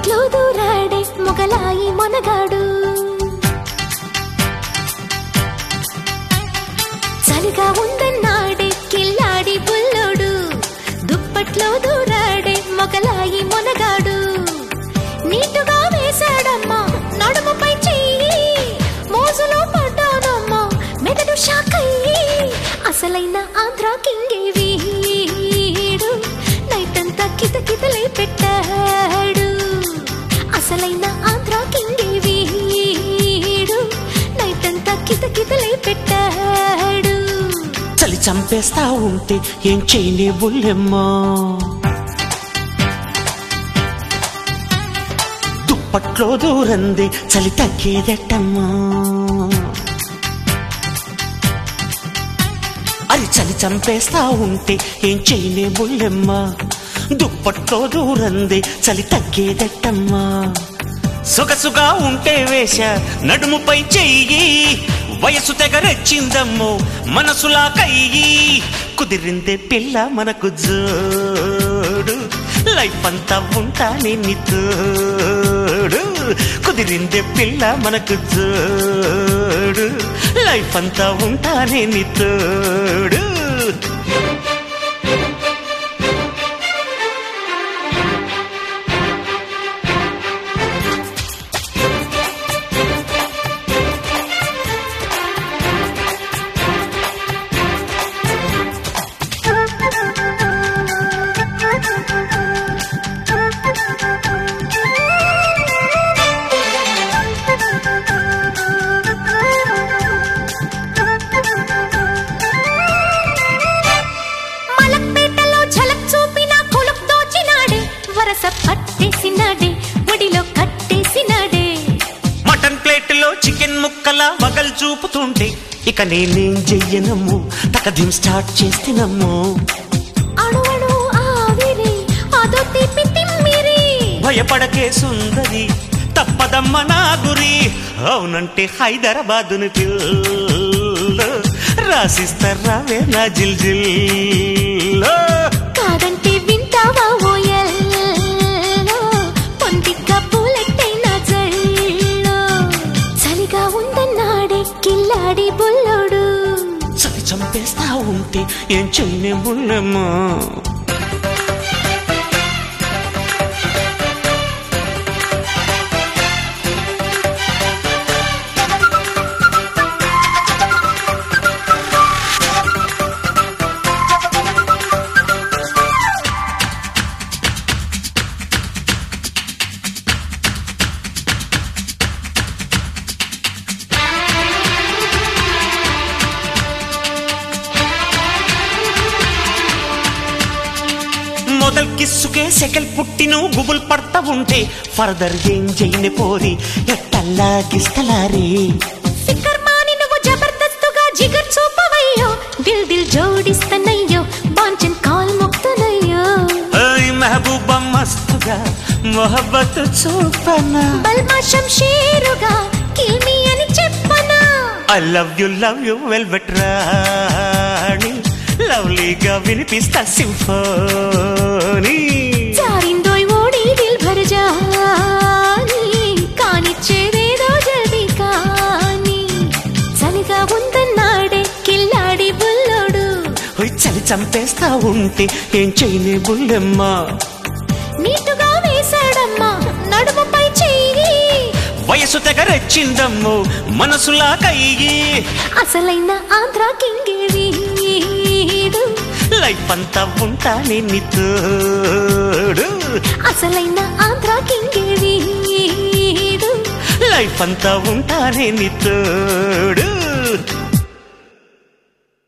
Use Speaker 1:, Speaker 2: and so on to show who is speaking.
Speaker 1: దుప్పట్లో దూరాడే మొగలాయి మొనగాడు చలిగా ఉందన్నాడే కిల్లాడి బుల్లోడు దుప్పట్లో దూరాడే మొగలాయి మొనగాడు నీటుగా వేశాడమ్మా నడుముపై చెయ్యి మోజులో పడ్డానమ్మా మెదడు షాకయ్యి అసలైన ఆంధ్ర కింగే వీడు నైటంతా కితకితలై పెట్టాడు అసలైన ఆంధ్ర కింగే వీడు నైటంతా కితకితలై పెట్టాడు
Speaker 2: చలి చంపేస్తా ఉంటే ఏం చేయని బుల్లెమ్మా దుప్పట్లో దూరంది చలి తగ్గేదట్టమ్మా అది చలి చంపేస్తా ఉంటే ఏం చేయని బుల్లెమ్మా దుప్పట్లో దూరంది చలి తగ్గేదట్టమ్మా సొగసుగా ఉంటే వేశ నడుముపై చెయ్యి వయసు తెగరెచ్చిందమ్మో మనసులా కయ్యి కుదిరిందే పిల్ల మనకు జోడు లైఫ్ అంతా ఉంటానే నీ తోడు కుదిరిందే పిల్ల మనకు జోడు లైఫ్ అంతా ఉంటానే నీ తోడు
Speaker 1: మలక్పేటలో ఝలక్ చూపిన కొలుక్ దోచినాడే వరస పట్టేసినాడే ఒడిలో కట్టేసినాడే
Speaker 2: మటన్ ప్లేట్లో చికెన్ ముక్కల వగల్ చూపుతుంటే ఇక నేనేం చెయ్యనమ్ము తకదిం స్టార్ట్ చేస్తేనమ్ము
Speaker 1: అణు అణు ఆవిరి అదో తీపి తిమ్మిరి
Speaker 2: భయపడకే సుందరి తప్పదమ్మ నా గురి అవునంటే హైదరాబాదుని పిల్ల రాసిస్తారావే నా జిల్ జిల్
Speaker 1: కాదంటే వింటావా ఓయల్లో పొందిక పూలెట్టైన జల్లో చలిగా ఉందన్నాడే కిల్లాడి బుల్లోడు
Speaker 2: చలి చంపేస్తా ఉంటే ఏం చెయ్యనే ముళ్ళమ్మా మొదల్ కిస్సుకే సెకల్ పుట్టిను గుబుల్ పడతా ఉంటే ఫర్దర్ ఏం చేయని పోరి ఎట్టల్లా గిస్తలారే
Speaker 1: ఫికర్ మాని నువ్వు జబర్దస్తుగా జిగర్ చూపవయ్యో దిల్ దిల్ జోడిస్తనయ్యో బాంచన్ కాల్ మొక్తనయ్యో
Speaker 2: ఓయ్ మెహబూబా మస్తుగా మొహబ్బత్ చూపనా
Speaker 1: బల్మా షంషీరుగా కిల్ మీ అని చెప్పనా
Speaker 2: I love you love you velvet రాణి లవ్లీగా వినిపిస్తా సింఫోనీ
Speaker 1: జారిందోయ్ ఓడి దిల్ భర్ జాని కానిచ్చేదేదో జల్దీ కాని చలిగా ఉందన్నాడే కిల్లాడి బుల్లోడు
Speaker 2: ఓయ్ చలి చంపేస్తా ఉంటే ఏం చేయనే బుల్లెమ్మా
Speaker 1: నీటుగా వేశాడమ్మా నడుముపై చెయ్యి
Speaker 2: వయసు తెగరెచ్చిందమ్ము మనసులా కయ్యి
Speaker 1: అసలైన ఆంధ్ర కింగే వీడు
Speaker 2: లైఫ్ అంతా ఉంటానే నీ తోడు
Speaker 1: అసలైన ఆంధ్ర కింగే వీడు
Speaker 2: లైఫ్ అంతా ఉంటానే నీ తోడు